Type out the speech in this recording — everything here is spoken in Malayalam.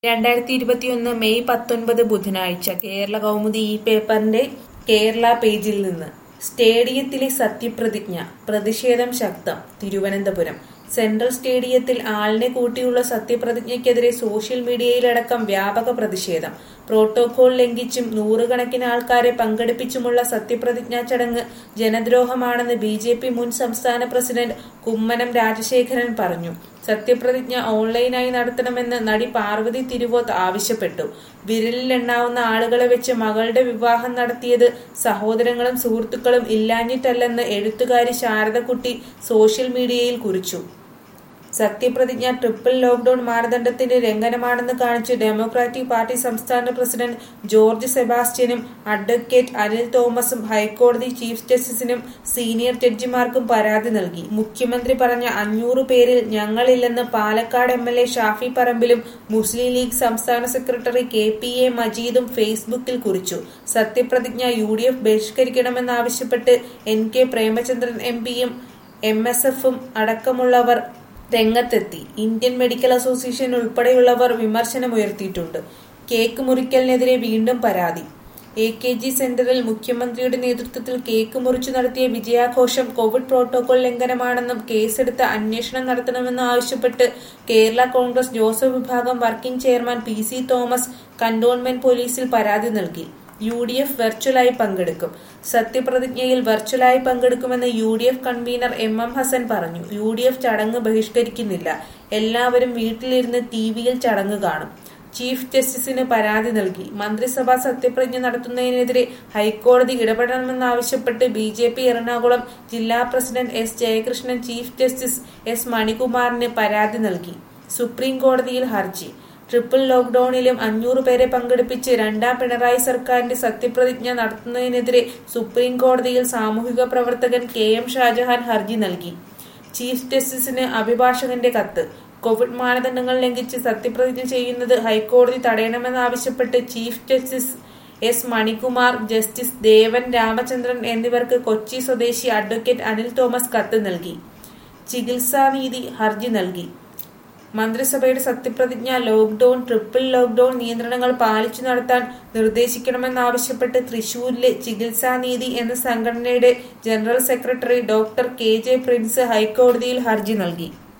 രണ്ടായിരത്തി ഇരുപത്തിയൊന്ന് മെയ് പത്തൊൻപത് ബുധനാഴ്ച കേരള കൗമുദി ഈ പേപ്പറിന്റെ കേരള പേജിൽ നിന്ന് സ്റ്റേഡിയത്തിലെ സത്യപ്രതിജ്ഞ പ്രതിഷേധം ശക്തം തിരുവനന്തപുരം സെൻട്രൽ സ്റ്റേഡിയത്തിൽ ആളിനെ കൂട്ടിയുള്ള സത്യപ്രതിജ്ഞയ്ക്കെതിരെ സോഷ്യൽ മീഡിയയിലടക്കം വ്യാപക പ്രതിഷേധം പ്രോട്ടോകോൾ ലംഘിച്ചും നൂറുകണക്കിന് ആൾക്കാരെ പങ്കെടുപ്പിച്ചുമുള്ള സത്യപ്രതിജ്ഞാ ചടങ്ങ് ജനദ്രോഹമാണെന്ന് ബി ജെ പി മുൻ സംസ്ഥാന പ്രസിഡന്റ് കുമ്മനം രാജശേഖരൻ പറഞ്ഞു സത്യപ്രതിജ്ഞ ഓൺലൈനായി നടത്തണമെന്ന് നടി പാർവതി തിരുവോത്ത് ആവശ്യപ്പെട്ടു വിരലിലെണ്ണാവുന്ന ആളുകളെ വെച്ച് മകളുടെ വിവാഹം നടത്തിയത് സഹോദരങ്ങളും സുഹൃത്തുക്കളും ഇല്ലാഞ്ഞിട്ടല്ലെന്ന് എഴുത്തുകാരി ശാരദക്കുട്ടി സോഷ്യൽ മീഡിയയിൽ കുറിച്ചു സത്യപ്രതിജ്ഞ ട്രിപ്പിൾ ലോക്ഡൌൺ മാനദണ്ഡത്തിന്റെ ലംഘനമാണെന്ന് കാണിച്ച് ഡെമോക്രാറ്റിക് പാർട്ടി സംസ്ഥാന പ്രസിഡന്റ് ജോർജ് സെബാസ്റ്റ്യനും അഡ്വക്കേറ്റ് അനിൽ തോമസും ഹൈക്കോടതി ചീഫ് ജസ്റ്റിസിനും സീനിയർ ജഡ്ജിമാർക്കും പരാതി നൽകി മുഖ്യമന്ത്രി പറഞ്ഞ അഞ്ഞൂറ് പേരിൽ ഞങ്ങളില്ലെന്ന് Palakkad M L A Shafi പറമ്പിലും മുസ്ലിം ലീഗ് സംസ്ഥാന സെക്രട്ടറി കെ പി എ മജീദും ഫേസ്ബുക്കിൽ കുറിച്ചു സത്യപ്രതിജ്ഞ യു ഡി എഫ് ബഹിഷ്കരിക്കണമെന്നാവശ്യപ്പെട്ട് എൻ കെ പ്രേമചന്ദ്രൻ എം പിയും എം എസ് എഫും അടക്കമുള്ളവർ രംഗത്തെത്തി ഇന്ത്യൻ മെഡിക്കൽ അസോസിയേഷൻ ഉൾപ്പെടെയുള്ളവർ വിമർശനമുയർത്തിയിട്ടുണ്ട് കേക്ക് മുറിക്കലിനെതിരെ വീണ്ടും പരാതി എ കെ ജി സെന്ററിൽ മുഖ്യമന്ത്രിയുടെ നേതൃത്വത്തിൽ കേക്ക് മുറിച്ചു നടത്തിയ വിജയാഘോഷം കോവിഡ് പ്രോട്ടോകോൾ ലംഘനമാണെന്നും കേസെടുത്ത് അന്വേഷണം നടത്തണമെന്നും ആവശ്യപ്പെട്ട് കേരള കോൺഗ്രസ് ജോസഫ് വിഭാഗം working chairman P C Thomas cantonment പോലീസിൽ പരാതി നൽകി യു ഡി എഫ് വെർച്വലായി പങ്കെടുക്കും സത്യപ്രതിജ്ഞയിൽ വെർച്വലായി പങ്കെടുക്കുമെന്ന് U D F convenor M M Hassan പറഞ്ഞു യു ഡി എഫ് ചടങ്ങ് ബഹിഷ്കരിക്കുന്നില്ല എല്ലാവരും വീട്ടിലിരുന്ന് ടി വിയിൽ ചടങ്ങ് കാണും ചീഫ് ജസ്റ്റിസിന് പരാതി നൽകി മന്ത്രിസഭാ സത്യപ്രതിജ്ഞ നടത്തുന്നതിനെതിരെ ഹൈക്കോടതി ഇടപെടണമെന്നാവശ്യപ്പെട്ട് ബി ജെ പി എറണാകുളം ജില്ലാ president S Jayakrishnan chief justice S മണികുമാറിന് പരാതി നൽകി സുപ്രീം കോടതിയിൽ ഹർജി ട്രിപ്പിൾ ലോക്ഡൌണിലും അഞ്ഞൂറ് പേരെ പങ്കെടുപ്പിച്ച് രണ്ടാം പിണറായി സർക്കാരിന്റെ സത്യപ്രതിജ്ഞ നടത്തുന്നതിനെതിരെ സുപ്രീം കോടതിയിൽ സാമൂഹിക പ്രവർത്തകൻ കെ എം ഷാജഹാൻ ഹർജി നൽകി ചീഫ് ജസ്റ്റിസിന് അഭിഭാഷകന്റെ കത്ത് കോവിഡ് മാനദണ്ഡങ്ങൾ ലംഘിച്ച് സത്യപ്രതിജ്ഞ ചെയ്യുന്നത് ഹൈക്കോടതി തടയണമെന്നാവശ്യപ്പെട്ട് chief justice S Manikumar justice Devan Ramachandran എന്നിവർക്ക് കൊച്ചി സ്വദേശി അഡ്വക്കേറ്റ് അനിൽ തോമസ് കത്ത് നൽകി ചികിത്സാനീതി ഹർജി നൽകി മന്ത്രിസഭയുടെ സത്യപ്രതിജ്ഞ ലോക്ഡൌൺ ട്രിപ്പിൾ ലോക്ഡൌൺ നിയന്ത്രണങ്ങൾ പാലിച്ചു നടത്താൻ നിർദ്ദേശിക്കണമെന്നാവശ്യപ്പെട്ട് തൃശൂരിലെ ചികിത്സാനീതി എന്ന സംഘടനയുടെ general secretary doctor K J Prince ഹൈക്കോടതിയിൽ ഹർജി നൽകി